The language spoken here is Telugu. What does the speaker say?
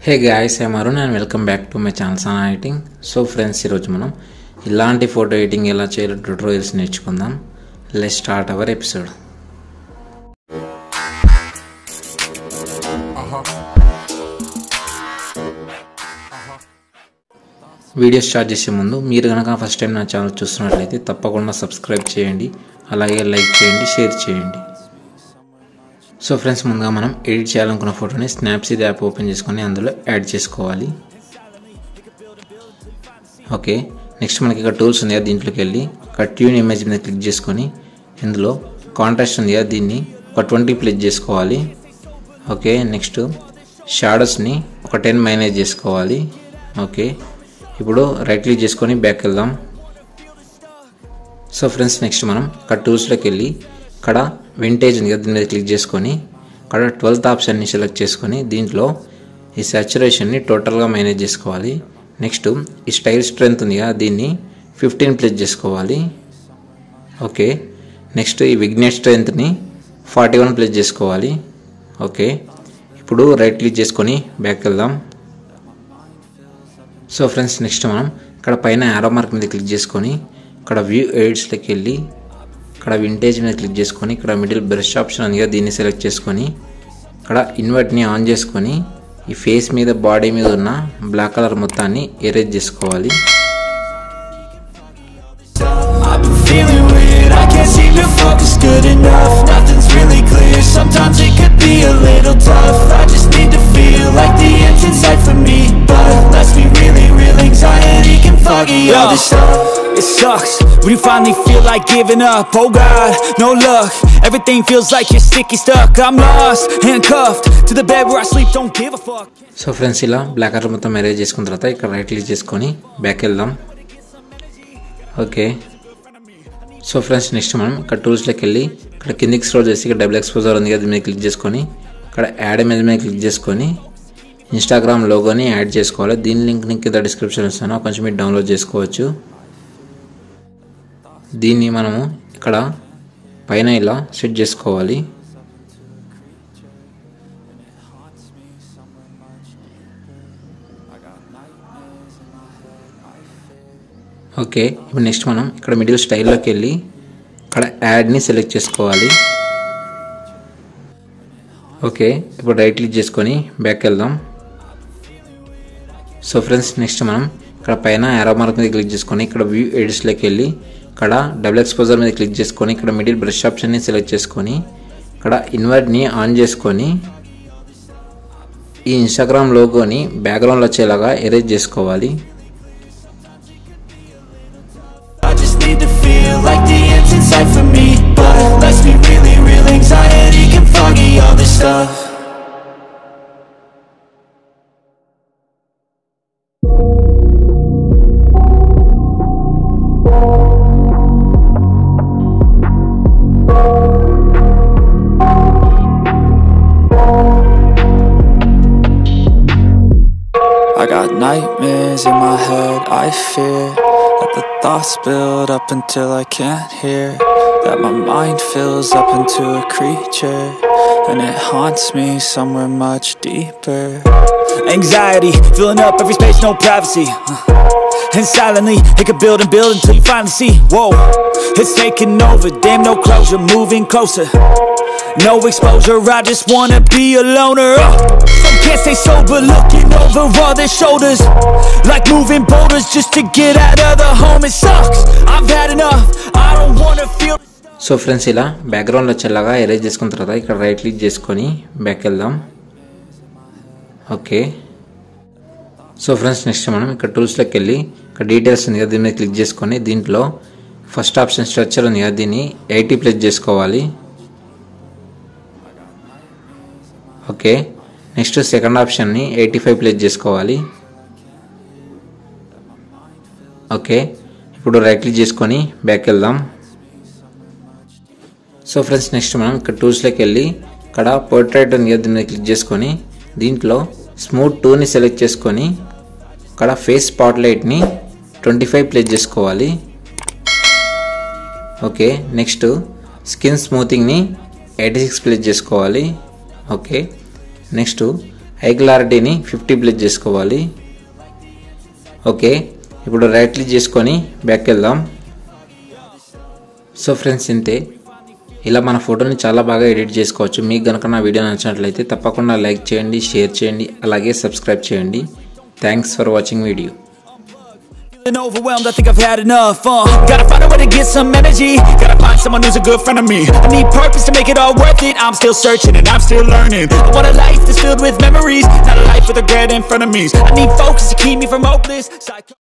Hey guys I'm Arun and welcome back to my channel sun editing so friends ఈరోజు మనం ఇలాంటి ఫోటో ఎడిటింగ్ ఎలా చేయాలో ట్యూటోరియల్స్ నేర్చుకుందాం let start our episode video start చేసే ముందు మీరు కనుక ఫస్ట్ టైం నా ఛానల్ చూస్తున్నట్లయితే తప్పకుండా సబ్స్క్రైబ్ చేయండి అలాగే లైక్ చేయండి షేర్ చేయండి సో ఫ్రెండ్స్ ముందుగా మనం ఎడిట్ చేయాలనుకున్న ఫోటోని స్నాప్సీడ్ యాప్ ఓపెన్ చేసుకొని అందులో యాడ్ చేసుకోవాలి ఓకే నెక్స్ట్ మనకి ఇక్కడ టూల్స్ ఉంది కదా దీంట్లోకి వెళ్ళి ఇక్కడ ట్యూన్ ఇమేజ్ మీద క్లిక్ చేసుకొని ఇందులో కాంట్రాస్ట్ ఉంది కదా దీన్ని ఒక ట్వంటీ ప్లేస్ చేసుకోవాలి ఓకే నెక్స్ట్ షాడోస్ని ఒక టెన్ మైనేజ్ చేసుకోవాలి ఓకే ఇప్పుడు రైట్ క్లిక్ చేసుకొని బ్యాక్ వెళ్దాం సో ఫ్రెండ్స్ నెక్స్ట్ మనం ఇక్కడ టూల్స్లోకి వెళ్ళి ఇక్కడ వింటేజ్ ఉంది కదా దీని మీద క్లిక్ చేసుకొని ఇక్కడ ట్వెల్త్ ఆప్షన్ని సెలెక్ట్ చేసుకొని దీంట్లో ఈ సాచురేషన్ని టోటల్గా మేనేజ్ చేసుకోవాలి నెక్స్ట్ ఈ స్టైల్ స్ట్రెంత్ ఉంది కదా దీన్ని ఫిఫ్టీన్ ప్లేస్ చేసుకోవాలి ఓకే నెక్స్ట్ ఈ విగ్నెట్ స్ట్రెంత్ని ఫార్టీ వన్ ప్లేస్ చేసుకోవాలి ఓకే ఇప్పుడు రైట్ క్లిక్ చేసుకొని బ్యాక్ వెళ్దాం సో ఫ్రెండ్స్ నెక్స్ట్ మనం ఇక్కడ పైన యారో మార్క్ మీద క్లిక్ చేసుకొని ఇక్కడ వ్యూ ఎయిడ్స్లోకి వెళ్ళి ఇక్కడ వింటేజ్ మీద క్లిక్ చేసుకొని ఇక్కడ మిడిల్ బ్రష్ ఆప్షన్ ఉంది కదా దీన్ని సెలెక్ట్ చేసుకొని ఇక్కడ ఇన్వర్ట్ని ఆన్ చేసుకొని ఈ ఫేస్ మీద బాడీ మీద ఉన్న బ్లాక్ కలర్ మొత్తాన్ని ఎరేజ్ చేసుకోవాలి I've been feeling weird, I can't seem to focus good enough Nothing's really clear, sometimes it could be a little tough I just need to feel like the end's inside for me But let's be really real, anxiety can foggy all this stuff It sucks when you finally feel like giving up Oh God, no luck Everything feels like you're sticky stuck I'm lost, handcuffed To the bed where I sleep, don't give a fuck so friends ఇలా బ్లాక్ కలర్ మొత్తం ఎరేజ్ చేసుకున్న తర్వాత ఇక్కడ రైట్ క్లిక్ చేసుకొని బ్యాక్ వెళ్దాం ఓకే సో ఫ్రెండ్స్ నెక్స్ట్ మనం ఇక్కడ టూల్స్లోకి వెళ్ళి ఇక్కడ కిందికి స్క్రోల్ చేసి ఇక్కడ డబుల్ ఎక్స్పోజర్ ఉంది కదా దీని మీద క్లిక్ చేసుకొని ఇక్కడ యాడ్ ఇమేజ్ మీద క్లిక్ చేసుకొని ఇన్స్టాగ్రామ్ లోగోని యాడ్ చేసుకోవాలి దీని లింక్ ని కింద డిస్క్రిప్షన్ ఇస్తాను కొంచెం మీరు డౌన్లోడ్ చేసుకోవచ్చు దీన్ని మనము ఇక్కడ పైన ఇలా సెట్ చేసుకోవాలి ఓకే ఇప్పుడు నెక్స్ట్ మనం ఇక్కడ మిడిల్ స్టైల్లోకి వెళ్ళి ఇక్కడ యాడ్ని సెలెక్ట్ చేసుకోవాలి ఓకే ఇప్పుడు రైట్ క్లిక్ చేసుకొని బ్యాక్ వెళ్దాం సో ఫ్రెండ్స్ నెక్స్ట్ మనం ఇక్కడ పైన యారో మార్క్ మీద క్లిక్ చేసుకొని ఇక్కడ వ్యూ ఎడిట్స్లోకి వెళ్ళి ఇక్కడ డబుల్ ఎక్స్పోజర్ మీద క్లిక్ చేసుకొని ఇక్కడ మిడిల్ బ్రష్ ఆప్షన్ని సెలెక్ట్ చేసుకొని ఇక్కడ ఇన్వర్ట్ని ఆన్ చేసుకొని ఈ ఇన్స్టాగ్రామ్ లోగోని బ్యాక్గ్రౌండ్లో వచ్చేలాగా ఎరేజ్ చేసుకోవాలి I just need to feel like the end's inside for me But let's be really real, anxiety can foggy all this stuff I got nightmares in my head, I fear That the thoughts build up until I can't hear That my mind fills up into a creature And it haunts me somewhere much deeper Anxiety, filling up every space, no privacy uh. And silently, it could build and build until you finally see Whoa, it's taking over, damn no closure, moving closer No exposure, I just wanna be a loner uh. Some can't stay sober, looking over all their shoulders Like moving boulders just to get out of the home It sucks, I've had enough, I don't wanna feel so friends ఇలా బ్యాక్గ్రౌండ్ వచ్చేలాగా ఎరేజ్ చేసుకున్న తర్వాత ఇక్కడ రైట్ క్లిక్ చేసుకొని బ్యాక్ వెళ్దాం ఓకే సో ఫ్రెండ్స్ నెక్స్ట్ మనం ఇక్కడ టూల్స్లోకి వెళ్ళి ఇక్కడ డీటెయిల్స్ ఉంది కదా దీని మీద క్లిక్ చేసుకొని దీంట్లో ఫస్ట్ ఆప్షన్ స్ట్రక్చర్ ఉంది కదా దీన్ని ఎయిటీ ప్లస్ చేసుకోవాలి ఓకే నెక్స్ట్ సెకండ్ ఆప్షన్ని ఎయిటీ ఫైవ్ ప్లేస్ చేసుకోవాలి ఓకే ఇప్పుడు రైట్ క్లిక్ చేసుకొని బ్యాక్ వెళ్దాం సో ఫ్రెండ్స్ నెక్స్ట్ మనం ఇక్కడ టూల్స్లోకి వెళ్ళి ఇక్కడ పోర్ట్రేట్ ఉంది కదా దీన్ని క్లిక్ చేసుకొని దీంట్లో స్మూత్ టూని సెలెక్ట్ చేసుకొని ఇక్కడ ఫేస్ స్పాట్ లైట్ని ట్వంటీ ఫైవ్ ప్లేస్ చేసుకోవాలి ఓకే నెక్స్ట్ స్కిన్ స్మూతింగ్ని ఎయిటీ సిక్స్ ప్లేస్ చేసుకోవాలి ఓకే నెక్స్ట్ హై క్లారిటీని ఫిఫ్టీ ప్లస్ చేసుకోవాలి ఓకే ఇప్పుడు రైట్ క్లిక్ చేసుకొని బ్యాక్ వెళ్దాం సో ఫ్రెండ్స్ ఇంతే ఇలా మన ఫోటోని చాలా బాగా ఎడిట్ చేసుకోవచ్చు మీకు కనుక నా వీడియో నచ్చినట్లయితే తప్పకుండా లైక్ చేయండి షేర్ చేయండి అలాగే సబ్స్క్రైబ్ చేయండి thanks for watching video Feeling overwhelmed, I think I've had enough, uh Gotta find a way to get some energy Gotta find someone who's a good friend of me I need purpose to make it all worth it I'm still searching and I'm still learning I want a life that's filled with memories Not a life with regret and frenemies I need focus to keep me from hopeless Psycho-